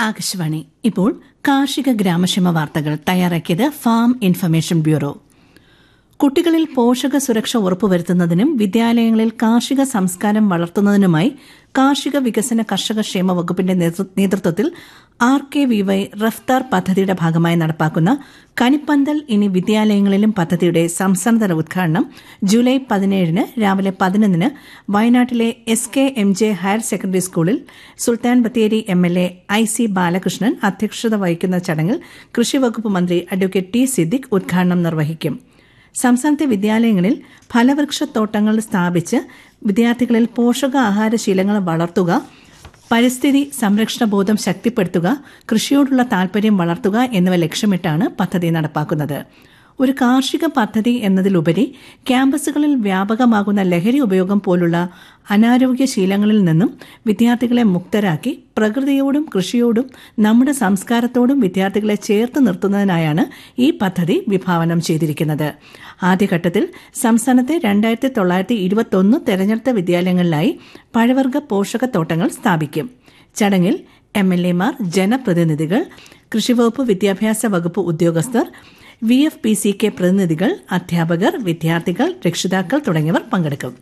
ആകാശവാണി ഇപ്പോൾ കാർഷിക ഗ്രാമക്ഷേമ വാർത്തകൾ തയ്യാറാക്കിയത് ഫാം ഇൻഫർമേഷൻ ബ്യൂറോ കുട്ടികളിൽ പോഷക സുരക്ഷ ഉറപ്പുവരുത്തുന്നതിനും വിദ്യാലയങ്ങളിൽ കാർഷിക സംസ്കാരം വളർത്തുന്നതിനുമായി കാർഷിക വികസന കർഷക ക്ഷേമ വകുപ്പിന്റെ നേതൃത്വത്തിൽ R K V Y Raftaar പദ്ധതിയുടെ ഭാഗമായി നടപ്പാക്കുന്ന കനിപ്പന്തൽ ഇനി വിദ്യാലയങ്ങളിലും പദ്ധതിയുടെ സംസ്ഥാനതല ഉദ്ഘാടനം ജൂലൈ പതിനേഴിന് രാവിലെ പതിനൊന്നിന് വയനാട്ടിലെ S K M J higher secondary സ്കൂളിൽ Sultan Bathery M L A I C Balakrishnan അധ്യക്ഷത വഹിക്കുന്ന ചടങ്ങിൽ കൃഷിവകുപ്പ് മന്ത്രി അഡ്വക്കേറ്റ് ടി സിദ്ദിഖ് ഉദ്ഘാടനം നിർവഹിക്കും സംസ്ഥാനത്തെ വിദ്യാലയങ്ങളിൽ ഫലവൃക്ഷത്തോട്ടങ്ങൾ സ്ഥാപിച്ച് വിദ്യാർത്ഥികളിൽ പോഷകാഹാര ശീലങ്ങൾ വളർത്തുക പരിസ്ഥിതി സംരക്ഷണ ബോധം ശക്തിപ്പെടുത്തുക കൃഷിയോടുള്ള താൽപര്യം വളർത്തുക എന്നിവ ലക്ഷ്യമിട്ടാണ് പദ്ധതി നടപ്പാക്കുന്നത് ഒരു കാർഷിക പദ്ധതി എന്നതിലുപരി ക്യാമ്പസുകളിൽ വ്യാപകമാകുന്ന ലഹരി ഉപയോഗം പോലുള്ള അനാരോഗ്യ ശീലങ്ങളിൽ നിന്നും വിദ്യാർത്ഥികളെ മുക്തരാക്കി പ്രകൃതിയോടും കൃഷിയോടും നമ്മുടെ സംസ്കാരത്തോടും വിദ്യാർത്ഥികളെ ചേർത്ത് നിർത്തുന്നതിനായാണ് ഈ പദ്ധതി വിഭാവനം ചെയ്തിരിക്കുന്നത് ആദ്യഘട്ടത്തിൽ സംസ്ഥാനത്തെ രണ്ടായിരത്തി തൊള്ളായിരത്തി ഇരുപത്തൊന്ന് തെരഞ്ഞെടുത്ത വിദ്യാലയങ്ങളിലായി പഴവർഗ പോഷകത്തോട്ടങ്ങൾ സ്ഥാപിക്കും ചടങ്ങിൽ എം എൽ എമാർ ജനപ്രതിനിധികൾ കൃഷിവകുപ്പ് വിദ്യാഭ്യാസ വകുപ്പ് ഉദ്യോഗസ്ഥർ V F P C K പ്രതിനിധികൾ അധ്യാപകർ വിദ്യാർത്ഥികൾ രക്ഷിതാക്കൾ തുടങ്ങിയവർ പങ്കെടുക്കും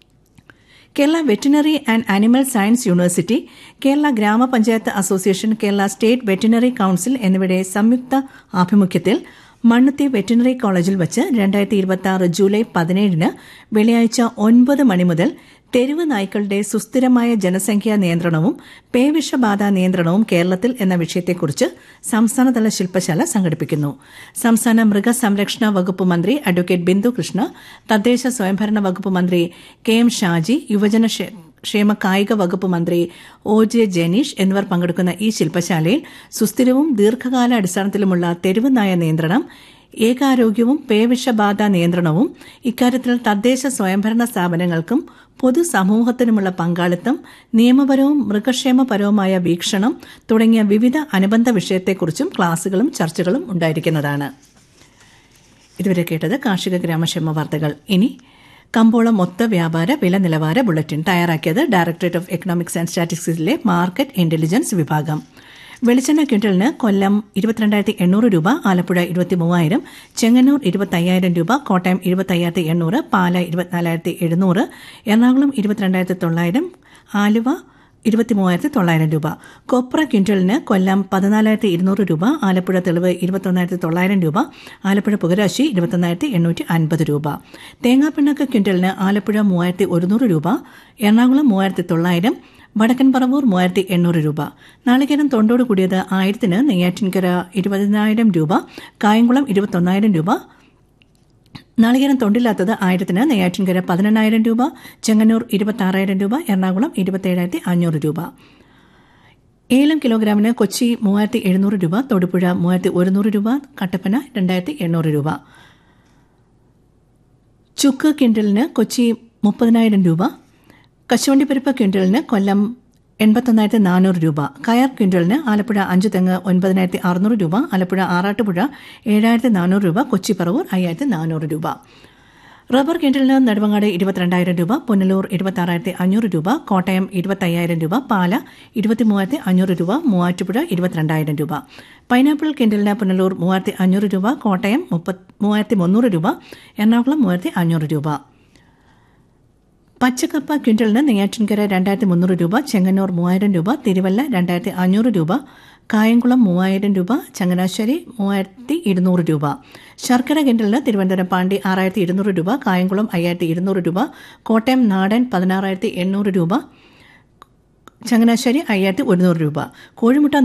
Kerala veterinary and animal science university Kerala ഗ്രാമപഞ്ചായത്ത് association Kerala state veterinary council എന്നിവയുടെ സംയുക്ത ആഭിമുഖ്യത്തിൽ മണ്ണുത്തി വെറ്റിനറി കോളേജിൽ വച്ച് രണ്ടായിരത്തി ഇരുപത്തി ജൂലൈ പതിനേഴിന് വെള്ളിയാഴ്ച ഒൻപത് മണി മുതൽ തെരുവ് നായ്ക്കളുടെ സുസ്ഥിരമായ ജനസംഖ്യാ നിയന്ത്രണവും പേവിഷബാധ നിയന്ത്രണവും കേരളത്തിൽ എന്ന വിഷയത്തെക്കുറിച്ച് സംസ്ഥാനതല ശില്പശാല സംഘടിപ്പിക്കുന്നു സംസ്ഥാന മൃഗസംരക്ഷണ വകുപ്പ് മന്ത്രി അഡ്വക്കേറ്റ് ബിന്ദു കൃഷ്ണ തദ്ദേശ സ്വയംഭരണ വകുപ്പ് മന്ത്രി കെ എം ഷാജി യുവജന ക്ഷേമ കായിക വകുപ്പ് മന്ത്രി ഒ ജെ ജനീഷ് എന്നിവർ പങ്കെടുക്കുന്ന ഈ ശില്പശാലയിൽ സുസ്ഥിരവും ദീർഘകാല അടിസ്ഥാനത്തിലുമുള്ള തെരുവ് നായ നിയന്ത്രണം ഏകാരോഗ്യവും പേവിഷബാധ നിയന്ത്രണവും ഇക്കാര്യത്തിൽ തദ്ദേശ സ്വയംഭരണ സ്ഥാപനങ്ങൾക്കും പൊതുസമൂഹത്തിനുമുള്ള പങ്കാളിത്തം നിയമപരവും മൃഗക്ഷേമപരവുമായ വീക്ഷണം തുടങ്ങിയ വിവിധ അനുബന്ധ വിഷയത്തെക്കുറിച്ചും ക്ലാസുകളും ചർച്ചകളും ഉണ്ടായിരിക്കുന്നതാണ് ഇതുവരെ കേട്ടത് കാർഷിക ഗ്രാമക്ഷേമ വാർത്തകൾ ഇനി കമ്പോളം മൊത്ത വ്യാപാര വില നിലവാര ബുള്ളറ്റിൻ തയ്യാറാക്കിയത് ഡയറക്ടറേറ്റ് ഓഫ് എക്കണോമിക്സ് ആൻഡ് സ്റ്റാറ്റിസ്റ്റിക്സിലെ മാർക്കറ്റ് ഇന്റലിജൻസ് വിഭാഗം വെളിച്ചെണ്ണ ക്വിന്റലിന് കൊല്ലം ഇരുപത്തിരണ്ടായിരത്തി എണ്ണൂറ് രൂപ ആലപ്പുഴ ഇരുപത്തി മൂവായിരം ചെങ്ങന്നൂർ ഇരുപത്തയ്യായിരം രൂപ കോട്ടയം ഇരുപത്തയ്യായിരത്തി എണ്ണൂറ് പാല ഇരുപത്തിനാലായിരത്തി എഴുന്നൂറ് എറണാകുളം ഇരുപത്തിരണ്ടായിരത്തി തൊള്ളായിരം ആലുവ ഇരുപത്തി മൂവായിരത്തി തൊള്ളായിരം രൂപ കൊപ്ര ക്വിന്റലിന് കൊല്ലം പതിനാലായിരത്തി ഇരുന്നൂറ് രൂപ ആലപ്പുഴ തെളിവ് ഇരുപത്തൊന്നായിരത്തി തൊള്ളായിരം രൂപ ആലപ്പുഴ പുകരാശി ഇരുപത്തൊന്നായിരത്തി എണ്ണൂറ്റി അൻപത് രൂപ തേങ്ങാപ്പിണ്ണക്ക് ക്വിന്റലിന് ആലപ്പുഴ മൂവായിരത്തി ഒരുന്നൂറ് രൂപ എറണാകുളം മൂവായിരത്തി തൊള്ളായിരം വടക്കൻ പറവൂർ മൂവായിരത്തി എണ്ണൂറ് രൂപ നാളികേരം തൊണ്ടോട് കൂടിയത് ആയിരത്തിന് നെയ്യാറ്റിൻകര ഇരുപതിനായിരം രൂപ കായംകുളം ഇരുപത്തൊന്നായിരം രൂപ നാളികേരം തൊണ്ടില്ലാത്തത് ആയിരത്തിന് നെയ്യാറ്റിൻകര പതിനെണ്ണായിരം രൂപ ചെങ്ങന്നൂർ ഇരുപത്തി രൂപ എറണാകുളം ഇരുപത്തേഴായിരത്തി അഞ്ഞൂറ് രൂപ ഏലം കിലോഗ്രാമിന് കൊച്ചി മൂവായിരത്തി എഴുന്നൂറ് രൂപ തൊടുപുഴ മൂവായിരത്തി ഒരുന്നൂറ് രൂപ കട്ടപ്പന രണ്ടായിരത്തി എണ്ണൂറ് രൂപ ചുക്ക് കിൻഡലിന് കൊച്ചി മുപ്പതിനായിരം രൂപ കശുവണ്ടിപ്പരിപ്പ് ക്വിൻ്റലിന് കൊല്ലം എൺപത്തൊന്നായിരത്തി നാനൂറ് രൂപ കയർ ക്വിൻ്റലിന് ആലപ്പുഴ അഞ്ചു തെങ്ങ് ഒൻപതിനായിരത്തി അറുന്നൂറ് രൂപ ആലപ്പുഴ ആറാട്ടുപുഴ ഏഴായിരത്തി നാനൂറ് രൂപ കൊച്ചി പറവൂർ അയ്യായിരത്തി നാനൂറ് രൂപ റബ്ബർ ക്വിൻ്റലിന് നെടുമങ്ങാട് ഇരുപത്തിരണ്ടായിരം രൂപ പുനലൂർ ഇരുപത്താറായിരത്തി അഞ്ഞൂറ് രൂപ കോട്ടയം ഇരുപത്തയ്യായിരം രൂപ പാല ഇരുപത്തി മൂവായിരത്തി അഞ്ഞൂറ് രൂപ മൂവാറ്റുപുഴ ഇരുപത്തിരണ്ടായിരം രൂപ പൈനാപ്പിൾ ക്വിൻ്റലിന് പുനലൂർ മൂവായിരത്തി അഞ്ഞൂറ് രൂപ കോട്ടയം മുപ്പത് മൂവായിരത്തി മുന്നൂറ് രൂപ എറണാകുളം മൂവായിരത്തി അഞ്ഞൂറ് രൂപ പച്ചക്കപ്പ ക്വിൻ്റലിന് നെയ്യാറ്റിൻകര രണ്ടായിരത്തി മുന്നൂറ് രൂപ ചെങ്ങന്നൂർ മൂവായിരം രൂപ തിരുവല്ല രണ്ടായിരത്തി അഞ്ഞൂറ് രൂപ കായംകുളം മൂവായിരം രൂപ ചങ്ങനാശ്ശേരി മൂവായിരത്തി ഇരുന്നൂറ് രൂപ ശർക്കര കിൻഡലിന് തിരുവനന്തപുരം പാണ്ടി ആറായിരത്തി ഇരുന്നൂറ് രൂപ കായംകുളം അയ്യായിരത്തി ഇരുന്നൂറ് രൂപ കോട്ടയം നാടൻ പതിനാറായിരത്തി എണ്ണൂറ് രൂപ ചങ്ങനാശ്ശേരി അയ്യായിരത്തി ഒരുന്നൂറ് രൂപ കോഴിമുട്ട